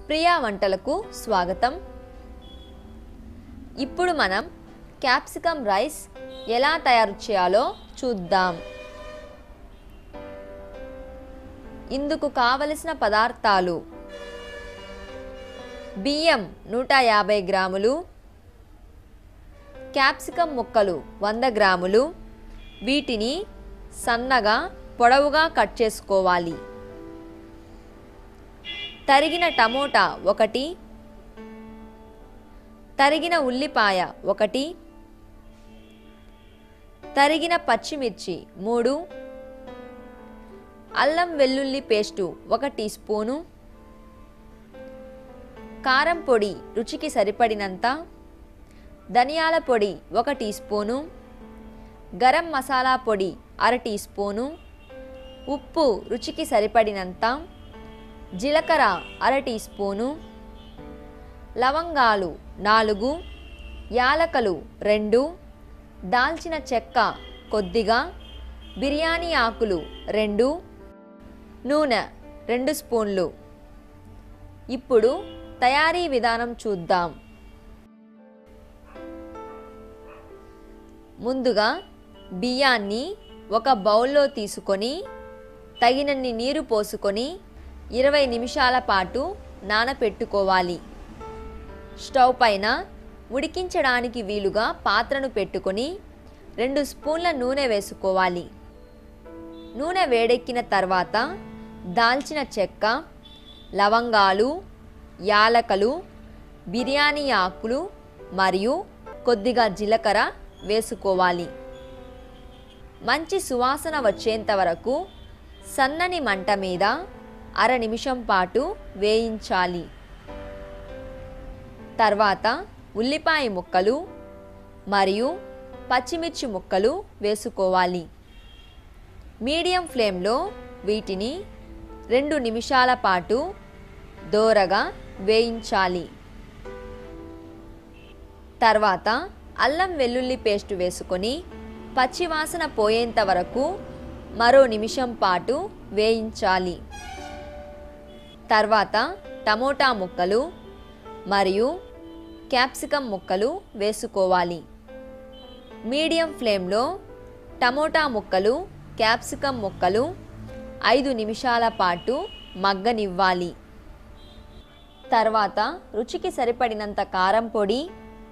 ప్రియా వంటలకు స్వాగతం ఇప్పుడు మనం క్యాప్సికమ్ రైస్ ఎలా తయారు చేయాలో చూద్దాం ఇందుకు కావలసిన పదార్థాలు బియ్యం నూట యాభై గ్రాములు క్యాప్సికమ్ ముక్కలు వంద గ్రాములు వీటిని సన్నగా పొడవుగా కట్ చేసుకోవాలి తరిగిన టమోటా ఒకటి తరిగిన ఉల్లిపాయ ఒకటి తరిగిన పచ్చిమిర్చి మూడు అల్లం వెల్లుల్లి పేస్టు ఒక టీ స్పూను కారం పొడి రుచికి సరిపడినంత ధనియాల పొడి ఒక టీ స్పూను గరం మసాలా పొడి అర టీ స్పూను ఉప్పు రుచికి సరిపడినంత జీలకర్ర అర టీ స్పూను లవంగాలు నాలుగు యాలకలు రెండు దాల్చిన చెక్క కొద్దిగా బిర్యానీ ఆకులు రెండు నూనె రెండు స్పూన్లు ఇప్పుడు తయారీ విధానం చూద్దాం ముందుగా బియ్యాన్ని ఒక బౌల్లో తీసుకొని తగినన్ని నీరు పోసుకొని ఇరవై నిమిషాల పాటు నానపెట్టుకోవాలి స్టవ్ పైన ఉడికించడానికి వీలుగా పాత్రను పెట్టుకొని రెండు స్పూన్ల నూనె వేసుకోవాలి నూనె వేడెక్కిన తర్వాత దాల్చిన చెక్క లవంగాలు యాలకలు బిర్యానీ ఆకులు మరియు కొద్దిగా జీలకర్ర వేసుకోవాలి మంచి సువాసన వచ్చేంత వరకు సన్నని మంట మీద అర నిమిషం పాటు వేయించాలి తర్వాత ఉల్లిపాయ ముక్కలు మరియు పచ్చిమిర్చి ముక్కలు వేసుకోవాలి మీడియం ఫ్లేమ్లో వీటిని రెండు నిమిషాల పాటు దోరగా వేయించాలి తర్వాత అల్లం వెల్లుల్లి పేస్ట్ వేసుకొని పచ్చివాసన పోయేంత వరకు మరో నిమిషం పాటు వేయించాలి తర్వాత టమోటా ముక్కలు మరియు క్యాప్సికమ్ ముక్కలు వేసుకోవాలి మీడియం ఫ్లేమ్లో టమోటా ముక్కలు క్యాప్సికమ్ ముక్కలు ఐదు నిమిషాల పాటు మగ్గనివ్వాలి తర్వాత రుచికి సరిపడినంత కారం పొడి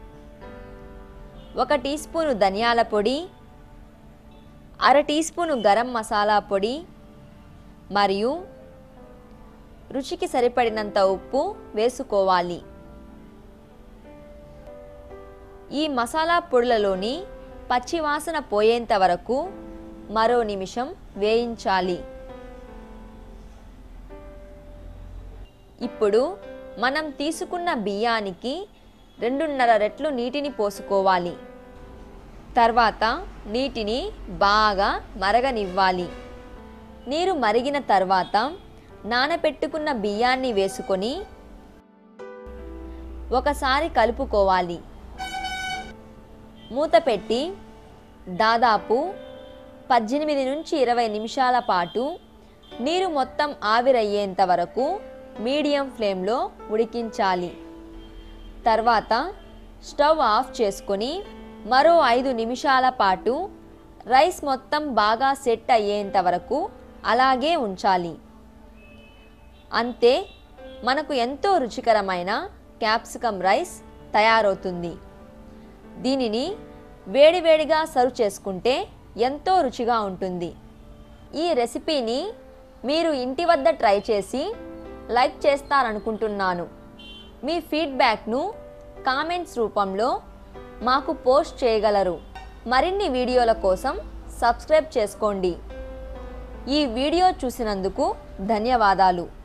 ఒక టీ స్పూను ధనియాల పొడి అర టీ స్పూను గరం మసాలా పొడి మరియు రుచికి సరిపడినంత ఉప్పు వేసుకోవాలి ఈ మసాలా పొడులలోని పచ్చివాసన పోయేంత వరకు మరో నిమిషం వేయించాలి ఇప్పుడు మనం తీసుకున్న బియ్యానికి రెండున్నర రెట్లు నీటిని పోసుకోవాలి తర్వాత నీటిని బాగా మరగనివ్వాలి నీరు మరిగిన తర్వాత నానపెట్టుకున్న బియ్యాన్ని వేసుకొని ఒకసారి కలుపుకోవాలి మూత పెట్టి దాదాపు పద్దెనిమిది నుంచి ఇరవై నిమిషాల పాటు నీరు మొత్తం ఆవిరయ్యేంత వరకు మీడియం ఫ్లేమ్లో ఉడికించాలి తర్వాత స్టవ్ ఆఫ్ చేసుకొని మరో ఐదు నిమిషాల పాటు రైస్ మొత్తం బాగా సెట్ అయ్యేంత వరకు అలాగే ఉంచాలి అంతే మనకు ఎంతో రుచికరమైన క్యాప్సికమ్ రైస్ తయారవుతుంది దీనిని వేడివేడిగా సర్వ్ చేసుకుంటే ఎంతో రుచిగా ఉంటుంది ఈ రెసిపీని మీరు ఇంటి వద్ద ట్రై చేసి లైక్ చేస్తారనుకుంటున్నాను మీ ఫీడ్బ్యాక్ను కామెంట్స్ రూపంలో మాకు పోస్ట్ చేయగలరు మరిన్ని వీడియోల కోసం సబ్స్క్రైబ్ చేసుకోండి ఈ వీడియో చూసినందుకు ధన్యవాదాలు